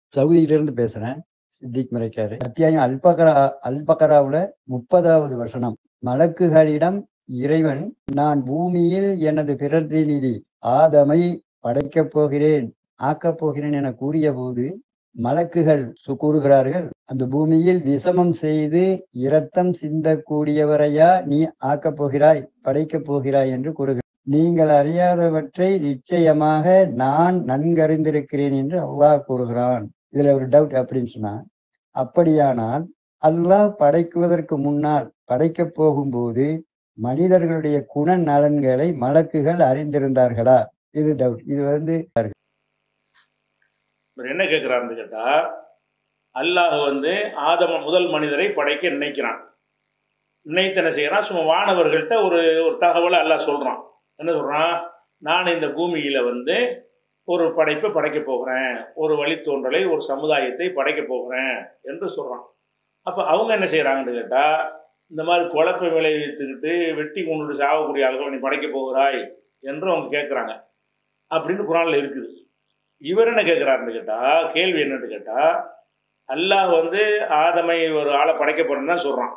சவுதியிலிருந்து பேசுறேன் சித்திக் மறைக்காரு அத்தியாயம் அல்பகரா அல்பகராவுல முப்பதாவது வசனம் மலக்குகளிடம் இறைவன் நான் பூமியில் எனது பிரதிநிதி ஆதமை படைக்கப் போகிறேன் ஆக்கப் போகிறேன் என கூறிய போது மலக்குகள் சு- கூறுகிறார்கள் அந்த பூமியில் விஷமம் செய்து இரத்தம் சிந்தக்கூடியவரையா நீ ஆக்கப் போகிறாய் படைக்கப் போகிறாய் என்று கூறுகிறார் நீங்கள் அறியாதவற்றை நிச்சயமாக நான் நன்கறிந்திருக்கிறேன் என்று அல்லாஹ் கூறுகிறான் இதுல ஒரு டவுட் அப்படின்னு சொன்னா அப்படியானால் அல்லாஹ் படைக்குவதற்கு முன்னால் படைக்கப் போகும்போது மனிதர்களுடைய குணநலன்களை மலக்குகள் அறிந்திருந்தார்களா இது டவுட் இது வந்து இவர் என்ன கேட்கிறாருன்னு கேட்டா அல்லாஹ் வந்து ஆதம முதல் மனிதரை படைக்க நினைக்கிறான் நினைத்து என்ன செய்யறான் சும்மா வானவர்கள்ட்ட ஒரு ஒரு தகவலை அல்லாஹ் சொல்றான் என்ன சொல்றான் நான் இந்த பூமியில வந்து ஒரு படைப்பை படைக்க போகிறேன் ஒரு வழித்தோன்றலை ஒரு சமுதாயத்தை படைக்க போகிறேன் என்று சொல்றான் அப்ப அவங்க என்ன செய்யறாங்கன்னு கேட்டா இந்த மாதிரி குழப்ப விளைவித்துக்கிட்டு வெட்டி கொண்டுட்டு சாகக்கூடிய ஆளுகளை நீ படைக்க போகிறாய் என்று அவங்க கேட்குறாங்க அப்படின்னு குரான்ல இருக்குது இவர் என்ன கேட்குறாருன்னு கேட்டா கேள்வி என்னன்னு கேட்டா அல்லாஹ் வந்து ஆதமை ஒரு ஆளை படைக்க போறேன்னு தான் சொல்றான்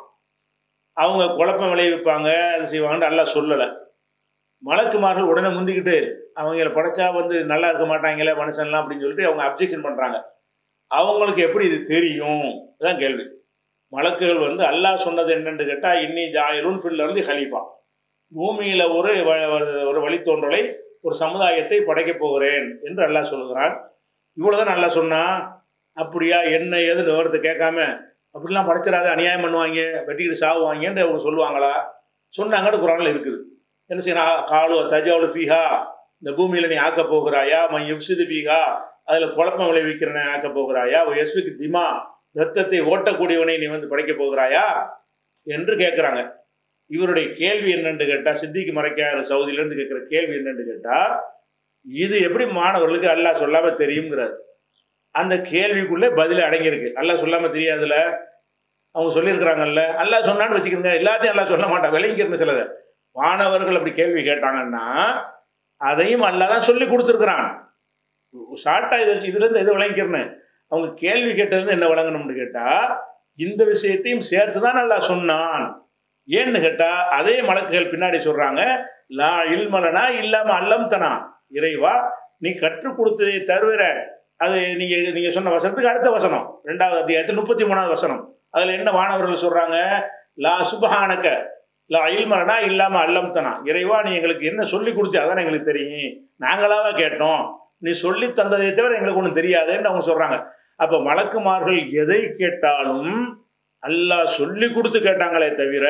அவங்க குழப்பம் விளைவிப்பாங்க அது செய்வாங்கன்னு அல்லாஹ் சொல்லலை மலக்குமார்கள் உடனே முந்திக்கிட்டு அவங்கள படைச்சா வந்து நல்லா இருக்க மாட்டாங்களே மனுஷன்லாம் அப்படின்னு சொல்லிட்டு அவங்க அப்ஜெக்ஷன் பண்றாங்க அவங்களுக்கு எப்படி இது தெரியும் இதுதான் கேள்வி மலக்குகள் வந்து அல்லாஹ் சொன்னது என்னன்னு கேட்டா இன்னி ஜாயிரும் பில்ல இருந்து ஹலீஃபா பூமியில ஒரு வ- வ- ஒரு வழித்தோன்றலை ஒரு சமுதாயத்தை படைக்கப் போகிறேன் என்று அல்லாஹ் சொல்லுகிறான் இவ்வளவுதான் நல்லா சொன்னா அப்படியா என்ன ஏது விவரத்தை கேட்காம அப்படிலாம் படைச்சிடாத அநியாயம் பண்ணுவாங்க வெட்டிக்கிட்டு சாவுவாங்கன்னு அவங்க சொல்லுவாங்களா சொன்னாங்கன்னு குரான்ல இருக்குது என்ன செய்யணும் காலு தஜாவுல ஃபீஹா இந்த பூமியில நீ ஆக்க போகிறாயா மை எப்சிது பீஹா அதுல குழப்பம் விளைவிக்கிறனை ஆக்க போகிறாயா எஸ்விக்கு திமா ரத்தத்தை ஓட்டக்கூடியவனை நீ வந்து படைக்க போகிறாயா என்று கேட்குறாங்க இவருடைய கேள்வி என்னன்னு கேட்டா சித்திக்கு மறைக்காத சவுதியிலேருந்து கேட்குற கேள்வி என்னன்னு கேட்டா இது எப்படி மாணவர்களுக்கு அல்லாஹ் சொல்லாம தெரியுங்கிறார் அந்த கேள்விக்குள்ளே பதில் அடங்கியிருக்கு அல்லாஹ் சொல்லாம தெரியாதுல அவங்க சொல்லியிருக்கிறாங்கல்ல அல்லாஹ் சொன்னான்னு வச்சுக்கிறங்க எல்லாத்தையும் அல்லாஹ் சொல்ல மாட்டான் விளங்கிக்கிறன்னு சிலதை மாணவர்கள் அப்படி கேள்வி கேட்டாங்கன்னா அதையும் அல்லாஹ் தான் சொல்லி கொடுத்துருக்குறான் ஷார்ட்டா இது இதுல இருந்து எது விளங்கிக்கிறேன்னு அவங்க கேள்வி கேட்டது என்ன விளங்கணும்னு கேட்டா இந்த விஷயத்தையும் சேர்த்து தான் அல்லாஹ் சொன்னான் ஏன்னு கேட்டா அதே மலக்குகள் பின்னாடி சொல்றாங்க லா இல்மலனா இல்லாம அல்லம்தனா இறைவா நீ கற்றுக் கொடுத்ததை தருவிற அது நீங்க நீங்க சொன்ன வசனத்துக்கு அடுத்த வசனம் ரெண்டாவது அத்தியாயத்தில் முப்பத்தி மூணாவது வசனம் அதுல என்ன மாணவர்கள் சொல்றாங்க லா சுபஹானக்க லா இல்மலனா இல்லாம அல்லம்தனா இறைவா நீ எங்களுக்கு என்ன சொல்லி கொடுத்து அதான் எங்களுக்கு தெரியும் நாங்களாவே கேட்டோம் நீ சொல்லி தந்ததை தவிர எங்களுக்கு ஒன்றும் தெரியாதுன்னு அவங்க சொல்றாங்க அப்ப மலக்குமார்கள் எதை கேட்டாலும் அல்லாஹ் சொல்லி கொடுத்து கேட்டாங்களே தவிர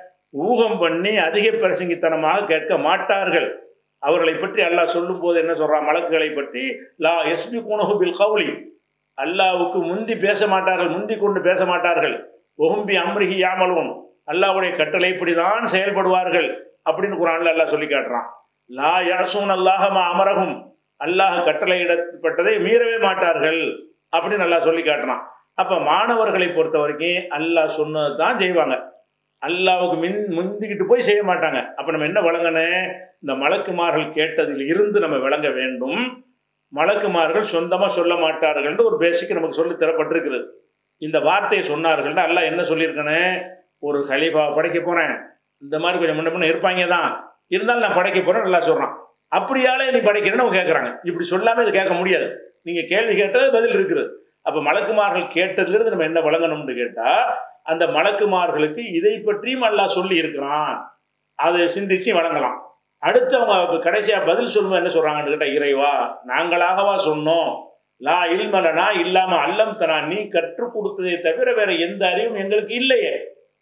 ஊகம் பண்ணி அதிக பிரசங்கித்தனமாக கேட்க மாட்டார்கள் அவர்களை பற்றி அல்லாஹ் சொல்லும் போது என்ன சொல்றான் மலக்குகளை பற்றி லா எஸ்பி குணகு பில் கவுலி அல்லாவுக்கு முந்தி பேச மாட்டார்கள் முந்தி கொண்டு பேச மாட்டார்கள் ஒகும்பி அம்ரிஹி யாமலும் அல்லாஹ்வுடைய கட்டளைப்படிதான் செயல்படுவார்கள் அப்படின்னு குரான்ல அல்லாஹ் சொல்லி காட்டுறான் லா யாசூன் அல்லாஹமா அமரகும் அல்லாஹ் கட்டளையிடப்பட்டதை மீறவே மாட்டார்கள் அப்படின்னு அல்லாஹ் சொல்லி காட்டுறான் அப்ப மாணவர்களை பொறுத்த வரைக்கும் அல்லாஹ் சொன்னது தான் செய்வாங்க அல்லாவுக்கு மின் முந்திக்கிட்டு போய் செய்ய மாட்டாங்க அப்ப நம்ம என்ன விளங்கணும் இந்த மலக்குமார்கள் கேட்டதில் இருந்து நம்ம விளங்க வேண்டும் மலக்குமார்கள் சொந்தமா சொல்ல மாட்டார்கள் ஒரு பேசிக் நமக்கு சொல்லி தரப்பட்டிருக்கிறது இந்த வார்த்தையை சொன்னார்கள் அல்லாஹ் என்ன சொல்லியிருக்கணும் ஒரு கலீஃபா படைக்க போறேன் இந்த மாதிரி கொஞ்சம் முன்ன முன்ன இருப்பாங்க தான் இருந்தாலும் நான் படைக்க போறேன் நல்லா சொல்றான் அப்படியாலே நீ படைக்கிறேன்னு அவங்க கேட்கறாங்க இப்படி சொல்லாம இது கேட்க முடியாது நீங்க கேள்வி கேட்டது பதில் இருக்குது அப்ப மலக்குமார்கள் கேட்டதுல நம்ம என்ன வழங்கணும்னு கேட்டா அந்த மலக்குமார்களுக்கு இதை பற்றியும் அல்லாஹ் சொல்லி இருக்கிறான் அதை சிந்திச்சு வழங்கலாம் அடுத்து அவங்க கடைசியா பதில் சொல்லும்போது என்ன சொல்றாங்கன்னு கேட்டா இறைவா நாங்களாகவா சொன்னோம் லா இல்மலனா இல்லாம அல்லம் தனா நீ கற்றுக் கொடுத்ததை தவிர வேற எந்த அறிவும் எங்களுக்கு இல்லையே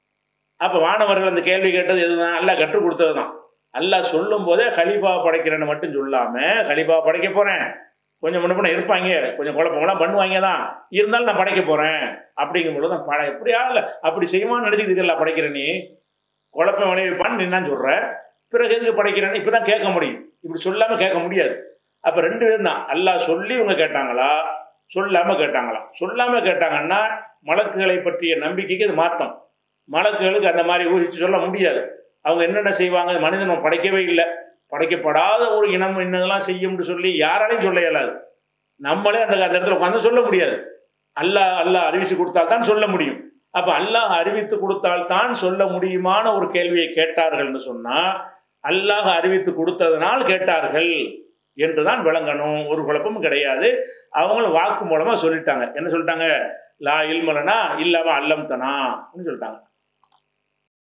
அப்ப மாணவர்கள் அந்த கேள்வி கேட்டது எதுதான் அல்லாஹ் கற்றுக் கொடுத்தது தான் அல்லாஹ் சொல்லும் போதே ஹலீஃபா படைக்கிறேன்னு மட்டும் சொல்லாம ஹலீஃபா படைக்க போறேன் கொஞ்சம் முன்ன பின்ன இருப்பாங்க கொஞ்சம் குழப்பங்களாம் பண்ணுவாங்க தான் இருந்தாலும் நான் படைக்க போறேன் அப்படிங்கும் பொழுது தான் பட எப்படியா இல்லை அப்படி செய்வான்னு நினைச்சுக்கிட்டு இல்லை படைக்கிற நீ குழப்பம் விளைவிப்பான்னு நீ தான் சொல்ற பிறகு எதுக்கு படைக்கிறேன்னு இப்பதான் கேட்க முடியும் இப்படி சொல்லாம கேட்க முடியாது அப்ப ரெண்டு பேரும் தான் அல்லாஹ் சொல்லி இவங்க கேட்டாங்களா சொல்லாம கேட்டாங்களா சொல்லாம கேட்டாங்கன்னா மலக்குகளை பற்றிய நம்பிக்கைக்கு அது மாத்தம் மலக்குகளுக்கு அந்த மாதிரி ஊகிச்சு சொல்ல முடியாது அவங்க என்னென்ன செய்வாங்க மனிதன் படைக்கவே இல்லை படைக்கப்படாத ஒரு இனம் என்னதெல்லாம் செய்யும்னு சொல்லி யாராலையும் சொல்ல இயலாது நம்மளே அந்த அந்த இடத்துல உட்காந்து சொல்ல முடியாது அல்லாஹ் அல்லாஹ் அறிவிச்சு கொடுத்தால் தான் சொல்ல முடியும் அப்ப அல்லாஹ் அறிவித்து கொடுத்தால் தான் சொல்ல முடியுமான ஒரு கேள்வியை கேட்டார்கள்னு சொன்னா அல்லாஹ் அறிவித்து கொடுத்ததனால் கேட்டார்கள் என்றுதான் விளங்கணும் ஒரு குழப்பமும் கிடையாது அவங்களும் வாக்கு மூலமா சொல்லிட்டாங்க என்ன சொல்லிட்டாங்க லா இல்மலனா இல்லாம அல்லம் தனா சொல்லிட்டாங்க